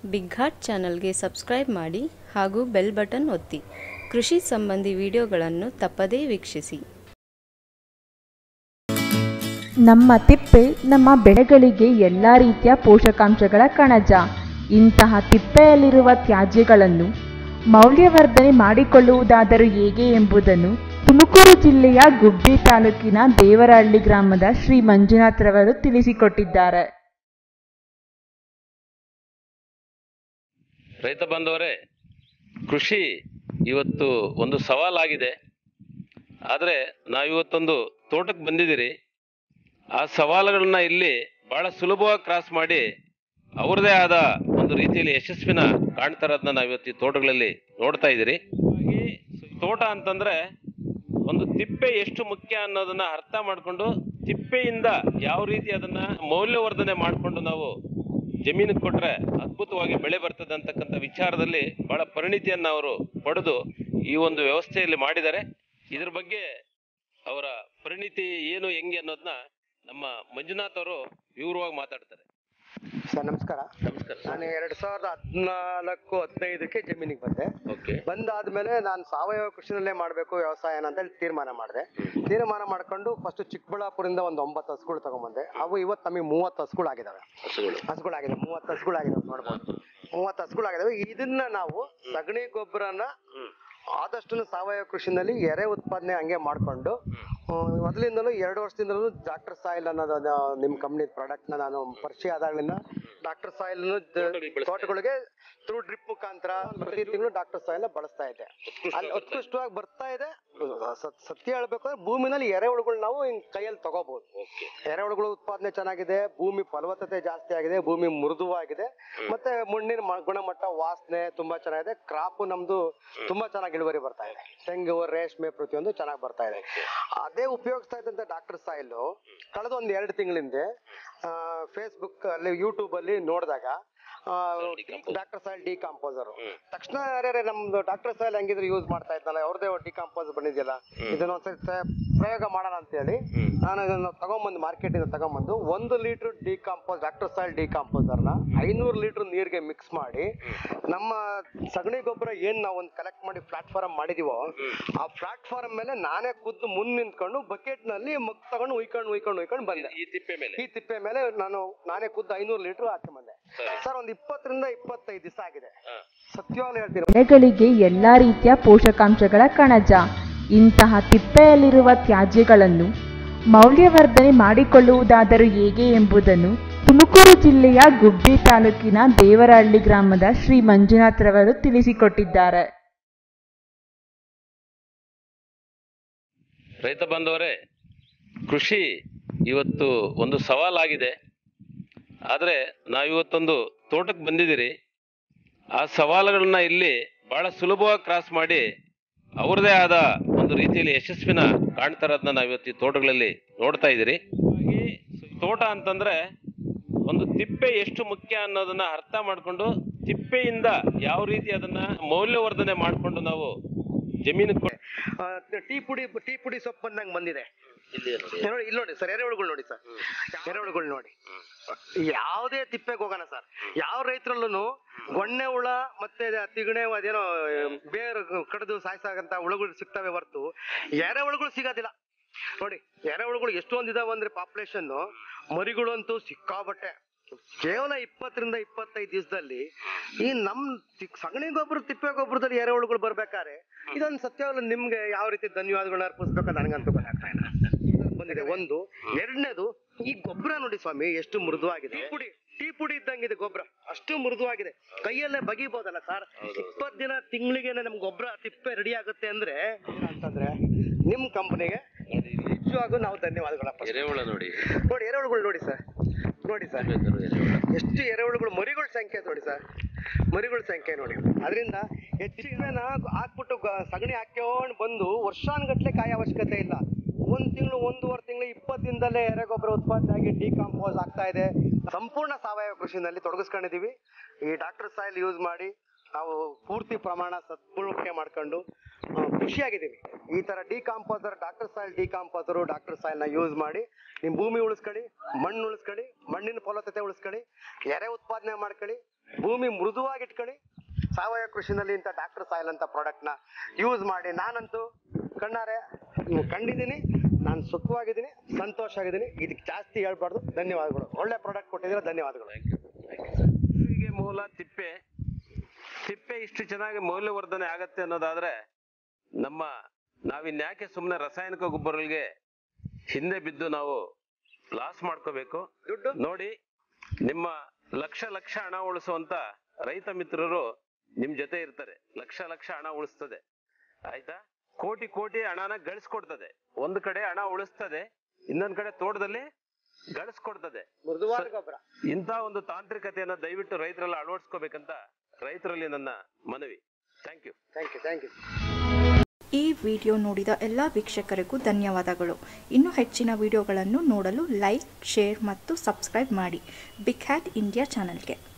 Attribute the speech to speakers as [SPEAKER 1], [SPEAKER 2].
[SPEAKER 1] Big heart ಚಾನಲ್ಗೆ subscribe ಮಾಡಿ ಹಾಗೂ ಬೆಲ್ ಬಟನ್ ಒತ್ತಿ ಕೃಷಿ ಸಂಬಂಧಿ ವಿಡಿಯೋಗಳನ್ನು ತಪ್ಪದೇ ವೀಕ್ಷಿಸಿ
[SPEAKER 2] ನಮ್ಮ ತಿಪ್ಪೆ ನಮ್ಮ ಬೆಳೆಗಳಿಗೆ ಎಲ್ಲ ರೀತಿಯ ಪೋಷಕಾಂಶಗಳ ಕಣಜ ಇಂತಹ ತಿಪ್ಪೆಯಲ್ಲಿರುವ ತ್ಯಾಜ್ಯಗಳನ್ನು ಮೌಲ್ಯವರ್ಧನೆ ಮಾಡಿಕೊಳ್ಳುವುದಾದರೂ ಹೇಗೆ ಎಂಬುದನ್ನು ತುಮಕೂರು ಜಿಲ್ಲೆಯ ಗುಬ್ಬಿ ತಾಲೂಕಿನ ದೇವರಹಳ್ಳಿ ಗ್ರಾಮದ ಶ್ರೀ ಮಂಜುನಾಥ್ರವರು ತಿಳಿಸಿಕೊಟ್ಟಿದ್ದಾರೆ
[SPEAKER 3] ರೈತ ಬಾಂಧವರೇ ಕೃಷಿ ಇವತ್ತು ಒಂದು ಸವಾಲಾಗಿದೆ ಆದರೆ ನಾವಿವತ್ತೊಂದು ತೋಟಕ್ಕೆ ಬಂದಿದ್ದೀರಿ ಆ ಸವಾಲುಗಳನ್ನ ಇಲ್ಲಿ ಬಹಳ ಸುಲಭವಾಗಿ ಕ್ರಾಸ್ ಮಾಡಿ ಅವ್ರದೇ ಆದ ಒಂದು ರೀತಿಯಲ್ಲಿ ಯಶಸ್ವಿನ ಕಾಣ್ತಾ ಇರೋದನ್ನ ನಾವಿವತ್ತು ಈ ತೋಟಗಳಲ್ಲಿ ನೋಡ್ತಾ ಇದ್ದೀರಿ ಹಾಗಾಗಿ ತೋಟ ಅಂತಂದ್ರೆ ಒಂದು ತಿಪ್ಪೆ ಎಷ್ಟು ಮುಖ್ಯ ಅನ್ನೋದನ್ನ ಅರ್ಥ ಮಾಡಿಕೊಂಡು ತಿಪ್ಪೆಯಿಂದ ಯಾವ ರೀತಿ ಅದನ್ನ ಮೌಲ್ಯವರ್ಧನೆ ಮಾಡಿಕೊಂಡು ನಾವು ಜಮೀನಿಗೆ ಕೊಟ್ರೆ ಅದ್ಭುತವಾಗಿ ಬೆಳೆ ಬರ್ತದೆ ಅಂತಕ್ಕಂಥ ವಿಚಾರದಲ್ಲಿ ಬಹಳ ಪರಿಣಿತಿಯನ್ನ ಅವರು ಪಡೆದು ಈ ಒಂದು ವ್ಯವಸ್ಥೆಯಲ್ಲಿ ಮಾಡಿದ್ದಾರೆ ಇದ್ರ ಬಗ್ಗೆ ಅವರ ಪರಿಣಿತಿ ಏನು ಹೆಂಗೆ ಅನ್ನೋದನ್ನ ನಮ್ಮ ಮಂಜುನಾಥ್ ಅವರು ವಿವರವಾಗಿ ಮಾತಾಡ್ತಾರೆ
[SPEAKER 4] ಸರ್ ನಮಸ್ಕಾರ
[SPEAKER 3] ನಮಸ್ಕಾರ
[SPEAKER 4] ನಾನು ಎರಡ್ ಸಾವಿರದ ಹದಿನಾಲ್ಕು ಹದಿನೈದಕ್ಕೆ ಜಮೀನಿಗೆ ಬಂದೆ
[SPEAKER 3] ಓಕೆ
[SPEAKER 4] ಬಂದಾದ್ಮೇಲೆ ನಾನು ಸಾವಯವ ಕೃಷಿನಲ್ಲೇ ಮಾಡಬೇಕು ವ್ಯವಸಾಯನ ಅಂತ ಹೇಳಿ ತೀರ್ಮಾನ ಮಾಡಿದೆ ತೀರ್ಮಾನ ಮಾಡ್ಕೊಂಡು ಫಸ್ಟ್ ಚಿಕ್ಕಬಳ್ಳಾಪುರದಿಂದ ಒಂದು ಒಂಬತ್ತು ಹಸುಗಳು ತಗೊಂಬಂದೆ ಅವು ಇವತ್ತು ನಮಗೆ ಮೂವತ್ತು ಹಸುಗಳು ಆಗಿದಾವೆ
[SPEAKER 3] ಹಸುಗಳು
[SPEAKER 4] ಹಸುಗಳಾಗಿದೆ ಮೂವತ್ತು ಹಸುಗಳಾಗಿದಾವೆ ನೋಡ್ಬೋದು ಮೂವತ್ತು ಹಸುಗಳಾಗಿದಾವೆ ಇದನ್ನ ನಾವು ಸಗಣಿ ಗೊಬ್ಬರನ ಆದಷ್ಟು ಸಾವಯವ ಕೃಷಿನಲ್ಲಿ ಎರೆ ಉತ್ಪಾದನೆ ಹಂಗೆ ಮಾಡ್ಕೊಂಡು ಹ್ಮ್, ಮೊದಲಿಂದಲೂ ಎರಡು ವರ್ಷದಿಂದಲೂ ಡಾಕ್ಟರ್ ಸಾಯಿಲ್ ಅನ್ನೋದು ಅದು ನಿಮ್ಮ ಕಂಪ್ನಿ ಪ್ರಾಡಕ್ಟ್ ನ ನಾನು ಪರಿಚಯ ಆದಾಗಲಿಂದ ಡಾಕ್ಟರ್ ಸಾಯಿಲ್
[SPEAKER 3] ತೋಟಗಳಿಗೆ ಬಳಸ್ತಾ
[SPEAKER 4] ತೋಟಗಳಿಗೆ ಥ್ರೂ ಡ್ರಿಪ್ ಮುಖಾಂತರ ಪ್ರತಿ ತಿಂಗಳು ಡಾಕ್ಟರ್ ಸಾಯಿಲ್ ಬಳಸ್ತಾ ಇದೆ ಅಲ್ಲಿ ಉತ್ಕೃಷ್ಟವಾಗಿ ಬರ್ತಾ ಇದೆ ಸತ್- ಸತ್ಯ ಹೇಳ್ಬೇಕಂದ್ರೆ ಭೂಮಿನಲ್ಲಿ ಎರೆಹುಳುಗಳು ನಾವು ಹಿಂಗ್ ಕೈಯಲ್ಲಿ ತಗೋಬಹುದು
[SPEAKER 3] ಓಕೆ
[SPEAKER 4] ಎರೆಹುಳುಗಳು ಉತ್ಪಾದನೆ ಚೆನ್ನಾಗಿದೆ ಭೂಮಿ ಫಲವತ್ತತೆ ಜಾಸ್ತಿ ಆಗಿದೆ ಭೂಮಿ ಮೃದುವಾಗಿದೆ ಮತ್ತೆ ಮಣ್ಣಿನ ಮ- ಗುಣಮಟ್ಟ ವಾಸನೆ ತುಂಬಾ ಚೆನ್ನಾಗಿದೆ ಕ್ರಾಪ್ ನಮ್ದು ತುಂಬಾ ಚೆನ್ನಾಗಿ ಇಳುವರಿ ಬರ್ತಾ ಇದೆ ತೆಂಗು ರೇಷ್ಮೆ ಪ್ರತಿಯೊಂದು ಚೆನ್ನಾಗಿ ಬರ್ತಾ ಇದೆ ಅದೇ ಉಪಯೋಗಿಸ್ತಾ ಇದ್ದಂತ ಡಾಕ್ಟರ್ ಸಾಯಿಲ್ ಕಳೆದ ಒಂದ್ ಎರಡು ತಿಂಗಳಿಂದ ಫೇಸ್ಬುಕ್ ಅಲ್ಲಿ ಯೂಟ್ಯೂಬ್ ಅಲ್ಲಿ ನೋಡಿದಾಗ ಡಾಕ್ಟರ್ ಸಾಯಿಲ್ ಡಿಕಾಂಪೋಸರ್ ತಕ್ಷಣ ಅರೆ ನಮ್ದು ಡಾಕ್ಟರ್ ಸಾಯಿಲ್ ಹೆಂಗಿದ್ರೆ ಯೂಸ್ ಮಾಡ್ತಾ ಇದ್ದಲ್ಲ ಅವ್ರದೇ ಡಿಕಾಂಪೋಸ್ ಬಂದಿದೆಯಲ್ಲ ಇದನ್ನ ಒಂದ್ಸರಿ ಸ- ಪ್ರಯೋಗ ಮಾಡೋಣ ಅಂತ ಹೇಳಿ ನಾನು ಇದನ್ನ ತಗೊಂಬಂದು ಮಾರ್ಕೆಟ್ ಇಂದ ತಗೊಂಬಂದು ಒಂದು litre decompose doctor soil decomposer ನ ಐನೂರು ಲೀಟರ್ ನೀರಿಗೆ ಮಿಕ್ಸ್ ಮಾಡಿ ನಮ್ಮ ಸಗಣಿ ಗೊಬ್ಬರ ಏನ್ ನಾವು ಒಂದು ಕಲೆಕ್ಟ್ ಮಾಡಿ ಪ್ಲಾಟ್ಫಾರ್ಮ್ ಮಾಡಿದೀವೋ ಆ ಪ್ಲಾಟ್ಫಾರ್ಮ್ ಮೇಲೆ ನಾನೇ ಖುದ್ದು ಮುಂದ್ ನಿಂತ್ಕೊಂಡು ಬಕೆಟ್ ನಲ್ಲಿ ಮಗ್ ತಗೊಂಡು ಉಯ್ಕೊಂಡು ಉಯ್ಕೊಂಡು ಉಯ್ಕೊಂಡು ಬಂದೆ
[SPEAKER 3] ಈ ತಿಪ್ಪೆ ಮೇಲೆ
[SPEAKER 4] ಈ ತಿಪ್ಪೆ ಮೇಲೆ ನಾನು ನಾನೇ ಖುದ್ದು ಐನೂರು ಲೀಟರ್ ಹಾಕಿ ಬಂದೆ
[SPEAKER 3] ಸರಿ.
[SPEAKER 4] ಸರ್ ಒಂದು ಇಪ್ಪತ್ತರಿಂದ ಇಪ್ಪತ್ತೈದು ದಿವಸ ಆಗಿದೆ
[SPEAKER 3] ಹಾ.
[SPEAKER 4] ಸತ್ಯವಾಗ್ಲೂ ಹೇಳ್ತೀನಿ
[SPEAKER 2] ಬೆಳೆಗಳಿಗೆ ಎಲ್ಲ ರೀತಿಯ ಪೋಷಕಾಂಶಗಳ ಕಣಜ ಇಂತಹ ತಿಪ್ಪೆಯಲ್ಲಿರುವ ತ್ಯಾಜ್ಯಗಳನ್ನು ಮೌಲ್ಯವರ್ಧನೆ ಮಾಡಿಕೊಳ್ಳುವುದಾದರೂ ಹೇಗೆ ಎಂಬುದನ್ನು ತುಮಕೂರು ಜಿಲ್ಲೆಯ ಗುಬ್ಬಿ ತಾಲೂಕಿನ ದೇವರಹಳ್ಳಿ ಗ್ರಾಮದ ಶ್ರೀ ಮಂಜುನಾಥ್ರವರು ತಿಳಿಸಿಕೊಟ್ಟಿದ್ದಾರೆ
[SPEAKER 3] ರೈತ ಬಾಂಧವರೇ ಕೃಷಿ ಇವತ್ತು ಒಂದು ಸವಾಲಾಗಿದೆ ಆದರೆ ನಾವಿವತ್ತೊಂದು ತೋಟಕ್ಕೆ ಬಂದಿದ್ದೀರಿ ಆ ಸವಾಲುಗಳನ್ನ ಇಲ್ಲಿ ಬಹಳ ಸುಲಭವಾಗಿ ಕ್ರಾಸ್ ಮಾಡಿ ಅವ್ರದೇ ಆದ ಒಂದು ರೀತಿಯಲ್ಲಿ ಯಶಸ್ವಿನ ಕಾಣ್ತಾ ಇರೋದನ್ನ ನಾವಿವತ್ತು ಈ ತೋಟಗಳಲ್ಲಿ ನೋಡ್ತಾ ಇದ್ದೀರಿ ಹಾಗಾಗಿ ತೋಟ ಅಂತಂದ್ರೆ ಒಂದು ತಿಪ್ಪೆ ಎಷ್ಟು ಮುಖ್ಯ ಅನ್ನೋದನ್ನ ಅರ್ಥ ಮಾಡಿಕೊಂಡು ತಿಪ್ಪೆಯಿಂದ ಯಾವ ರೀತಿ ಅದನ್ನ ಮೌಲ್ಯವರ್ಧನೆ ಮಾಡಿಕೊಂಡು ನಾವು ಜಮೀನಿಗೆ ಕೊಟ್ಟು
[SPEAKER 4] ಆ, ಟೀ ಪುಡಿ ಟೀ ಪುಡಿ ಸೊಪ್ಪು ಬಂದಂಗೆ ಬಂದಿದೆ
[SPEAKER 3] ಇಲ್ಲಿ ನೋಡಿ
[SPEAKER 4] ನೋಡಿ ಇಲ್ಲಿ ನೋಡಿ ಸರ್ ಎರೆಹುಳುಗಳು ನೋಡಿ ಸರ್ ಎರೆಹುಳುಗಳು ನೋಡಿ ಯಾವುದೇ ತಿಪ್ಪೆಗೆ ಹೋಗೋಣ ಸರ್ ಯಾವ ರೈತರಲ್ಲೂ ಗೊಣ್ಣೆ ಹುಳ ಮತ್ತೆ ತಿಗಣೆ ಅದೇನೋ ಬೇರು ಕಡಿದು ಸಾಯಿಸಾಗಂತ ಹುಳುಗಳು ಸಿಗ್ತವೆ ಹೊರ್ತು ಎರೆಹುಳುಗಳು ಸಿಗೋದಿಲ್ಲ ನೋಡಿ ಎರೆಹುಳುಗಳು ಎಷ್ಟೊಂದು ಇದಾವೆ ಅಂದ್ರೆ ಪಾಪ್ಯುಲೇಷನ್ ಮರಿಗಳು ಅಂತೂ ಸಿಕ್ಕಾಬಟ್ಟೆ ಕೇವಲ ಇಪ್ಪತ್ತರಿಂದ ಇಪ್ಪತ್ತೈದು ದಿವಸದಲ್ಲಿ ಈ ನಮ್ ತಿ- ಸಗಣಿ ಗೊಬ್ಬರ ತಿಪ್ಪೆ ಗೊಬ್ಬರದಲ್ಲಿ ಎರೆಹುಳುಗಳು ಬರ್ಬೇಕಾದ್ರೆ ಇದೊಂದು ಸತ್ಯವಾಗ್ಲೂ ನಿಮ್ಗೆ ಯಾವ ರೀತಿ ಧನ್ಯವಾದಗಳನ್ನ ಅರ್ಪಿಸ್ಬೇಕು ನನಗಂತೂ ಗೊತ್ತಾಗ್ತಾ ಇಲ್ಲ ಬಂದಿದೆ ಒಂದು ಎರಡನೇದು ಈ ಗೊಬ್ಬರ ನೋಡಿ ಸ್ವಾಮಿ ಎಷ್ಟು ಮೃದುವಾಗಿದೆ ಟೀ ಪುಡಿ ಟೀ ಪುಡಿ ಇದ್ದಂಗಿದೆ ಗೊಬ್ಬರ ಅಷ್ಟು ಮೃದುವಾಗಿದೆ ಕೈಯಲ್ಲೇ ಬಗಿಬೋದಲ್ಲ ಸರ್ ಇಪ್ಪತ್ತು ದಿನ ತಿಂಗಳಿಗೆ ನಮ್ ಗೊಬ್ಬರ ತಿಪ್ಪೆ ರೆಡಿ ಆಗುತ್ತೆ ಅಂದ್ರೆ ಅಂತಂದ್ರೆ ನಿಮ್ ಕಂಪನಿಗೆ ನಿಜವಾಗೂ ನಾವು ಧನ್ಯವಾದಗಳಪ್ಪ
[SPEAKER 3] ಎರೆಹುಳ ನೋಡಿ
[SPEAKER 4] ನೋಡಿ ಎರೆಹುಳುಗಳು ನೋಡಿ ಸರ್ ನೋಡಿ ಸರ್ ಎಷ್ಟು ಎರೆಹುಳುಗಳು ಮರಿಗಳ ಸಂಖ್ಯೆ ನೋಡಿ ಸರ್ ಮರಿಗಳ ಸಂಖ್ಯೆ ನೋಡಿ ಅದರಿಂದ ಹೆಚ್ಚಿನ ಹಾಕ್ಬಿಟ್ಟು ಗ- ಸಗಣಿ ಹಾಕ್ಕೊಂಡು ಬಂದು ವರ್ಷಾನುಗಟ್ಲೆ ಕಾಯ ಅವಶ್ಯಕತೆ ಇಲ್ಲ ಒಂದ್ ತಿಂಗಳು ಒಂದೂವರೆ ತಿಂಗಳು ಇಪ್ಪತ್ತು ದಿನದಲ್ಲೇ ಎರೆಗೊಬ್ಬರ ಉತ್ಪಾದನೆ ಆಗಿ ಡಿಕಾಂಪೋಸ್ ಆಗ್ತಾ ಇದೆ ಸಂಪೂರ್ಣ ಸಾವಯವ ಕೃಷಿನಲ್ಲಿ ತೊಡಗಿಸ್ಕೊಂಡಿದೀವಿ ಈ ಡಾಕ್ಟರ್ ಸಾಯಿಲ್ ಯೂಸ್ ಮಾಡಿ ನಾವು ಪೂರ್ತಿ ಪ್ರಮಾಣ ಸದ್ಬಳಕೆ ಮಾಡ್ಕೊಂಡು ಆ, ಖುಷಿಯಾಗಿದ್ದೀವಿ ಈ ತರ decomposer doctor soil decomposer doctor ಸಾಯಿಲ್ನ ಯೂಸ್ ಮಾಡಿ ನಿಮ್ಮ ಭೂಮಿ ಉಳಿಸ್ಕೊಳ್ಳಿ ಮಣ್ಣು ಉಳಿಸ್ಕೊಳ್ಳಿ ಮಣ್ಣಿನ ಫಲವತ್ತತೆ ಉಳಿಸ್ಕೊಳ್ಳಿ ಎರೆ ಉತ್ಪಾದನೆ ಮಾಡ್ಕೊಳ್ಳಿ ಭೂಮಿ ಮೃದುವಾಗಿ ಇಟ್ಕೊಳ್ಳಿ ಸಾವಯವ ಕೃಷಿನಲ್ಲಿ ಇಂಥ ಡಾಕ್ಟರ್ ಸಾಯಿಲ್ ಅಂತ ಪ್ರಾಡಕ್ಟ್ನ ಯೂಸ್ ಮಾಡಿ ನಾನಂತೂ ಕಣ್ಣಾರೆ ನೀವು ಕಂಡಿದ್ದೀನಿ ನಾನು ಸುಖವಾಗಿದ್ದೀನಿ ಸಂತೋಷ ಆಗಿದ್ದೀನಿ ಇದಕ್ಕೆ ಜಾಸ್ತಿ ಹೇಳ್ಬಾರ್ದು ಧನ್ಯವಾದಗಳು ಒಳ್ಳೆ ಪ್ರಾಡಕ್ಟ್ ಕೊಟ್ಟಿದ್ದೀರಾ ಧನ್ಯವಾದಗಳು
[SPEAKER 3] ಹೀಗೆ ಮೂಲ ತಿಪ್ಪೆ ತಿಪ್ಪೆ ಇಷ್ಟು ಚೆನ್ನಾಗಿ ಮೌಲ್ಯವರ್ಧನೆ ಆಗತ್ತೆ ಅನ್ನೋದಾದ್ರೆ ನಮ್ಮ ನಾವಿನ್ಯಾಕೆ ಸುಮ್ಮನೆ ರಾಸಾಯನಿಕ ಗೊಬ್ಬರಗಳಿಗೆ ಹಿಂದೆ ಬಿದ್ದು ನಾವು ಲಾಸ್ ಮಾಡ್ಕೋಬೇಕು
[SPEAKER 4] ದುಡ್ಡು
[SPEAKER 3] ನೋಡಿ ನಿಮ್ಮ ಲಕ್ಷ ಲಕ್ಷ ಹಣ ಉಳಿಸುವಂತ ರೈತ ಮಿತ್ರರು ನಿಮ್ ಜೊತೆ ಇರ್ತಾರೆ ಲಕ್ಷ ಲಕ್ಷ ಹಣ ಉಳಿಸ್ತದೆ ಆಯ್ತಾ ಕೋಟಿ ಕೋಟಿ ಹಣನ ಗಳಿಸ್ಕೊಡ್ತದೆ ಒಂದ್ ಕಡೆ ಹಣ ಉಳಿಸ್ತದೆ ಇನ್ನೊಂದ್ ಕಡೆ ತೋಟದಲ್ಲಿ ಗಳಿಸ್ಕೊಡ್ತದೆ
[SPEAKER 4] ಮೃದುವಾದ ಗೊಬ್ಬರ
[SPEAKER 3] ಇಂಥ ಒಂದು ತಾಂತ್ರಿಕತೆಯನ್ನ ದಯವಿಟ್ಟು ರೈತರೆಲ್ಲ ಅಳವಡಿಸ್ಕೋಬೇಕಂತ ರೈತರಲ್ಲಿ ನನ್ನ ಮನವಿ thank you
[SPEAKER 4] thank you thank you
[SPEAKER 5] ಈ ವಿಡಿಯೋ ನೋಡಿದ ಎಲ್ಲ ವೀಕ್ಷಕರಿಗೂ ಧನ್ಯವಾದಗಳು ಇನ್ನೂ ಹೆಚ್ಚಿನ ವಿಡಿಯೋಗಳನ್ನು ನೋಡಲು ಲೈಕ್ ಶೇರ್ ಮತ್ತು ಸಬ್ಸ್ಕ್ರೈಬ್ ಮಾಡಿ ಬಿಗ್ ಹ್ಯಾಟ್ ಇಂಡಿಯಾ ಚಾನಲ್ಗೆ